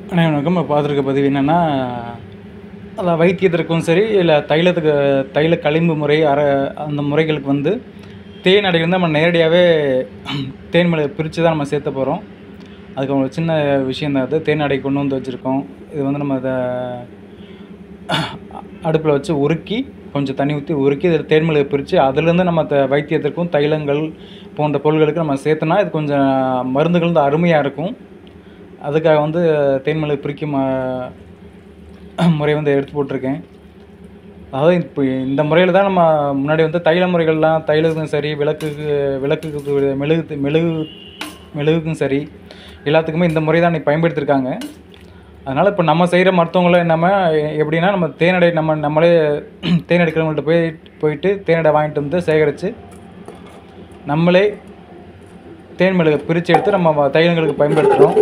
அனைவருக்கும் இப்போ பார்த்துருக்க பதிவு என்னென்னா அதான் வைத்தியத்திற்கும் சரி இல்லை தைலத்துக்கு தைல களிம்பு முறை அர அந்த முறைகளுக்கு வந்து தேன் அடை வந்து நம்ம நேரடியாகவே தேன் மலை பிரித்து தான் நம்ம சேர்த்த போகிறோம் அதுக்கு ஒரு சின்ன விஷயம் தான் அது தேன் அடை கொண்டு வந்து வச்சுருக்கோம் இது வந்து நம்ம இதை அடுப்பில் வச்சு உருக்கி கொஞ்சம் தண்ணி ஊற்றி உருக்கி இதில் தேன்மலையை பிரித்து அதுலேருந்து நம்ம த வைத்தியத்திற்கும் தைலங்கள் போன்ற பொருள்களுக்கு நம்ம சேர்த்தோன்னா இது கொஞ்சம் மருந்துகள் வந்து அருமையாக இருக்கும் அதுக்காக வந்து தேன்மலை பிரிக்கும் அஹ், முறை வந்து எடுத்து போட்டிருக்கேன் அதாவது இப்போ இந்த முறையில் தான் நம்ம முன்னாடி வந்து தைல முறைகள்லாம் தைலத்துக்கும் சரி விளக்குக்கு விளக்குக்கு மெழுகு மெழுகு மெழுகுக்கும் சரி எல்லாத்துக்குமே இந்த முறை தான் நீ பயன்படுத்தியிருக்காங்க அதனால் இப்போ நம்ம செய்கிற மருத்துவங்களும் என்னமோ எப்படின்னா நம்ம தேனடை நம்ம நம்மளே தேன் எடுக்கிறவங்கள்ட்ட போய் போயிட்டு தேனடை வாங்கிட்டு வந்து சேகரித்து நம்மளே தேன் மெழுகை பிரித்து எடுத்து நம்ம தைலங்களுக்கு பயன்படுத்துகிறோம்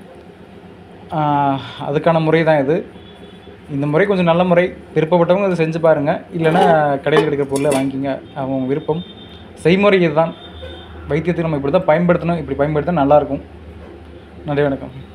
அதுக்கான முறை தான் இது இந்த முறை கொஞ்சம் நல்ல முறை விருப்பப்பட்டவங்க இதை செஞ்சு பாருங்கள் இல்லைன்னா கடையில் கிடைக்கிற பொருளை வாங்கிங்க அவங்க விருப்பம் செய்முறை இதுதான் வைத்தியத்தை நம்ம இப்படி தான் பயன்படுத்தணும் இப்படி பயன்படுத்தினா நல்லாயிருக்கும் நன்றி வணக்கம்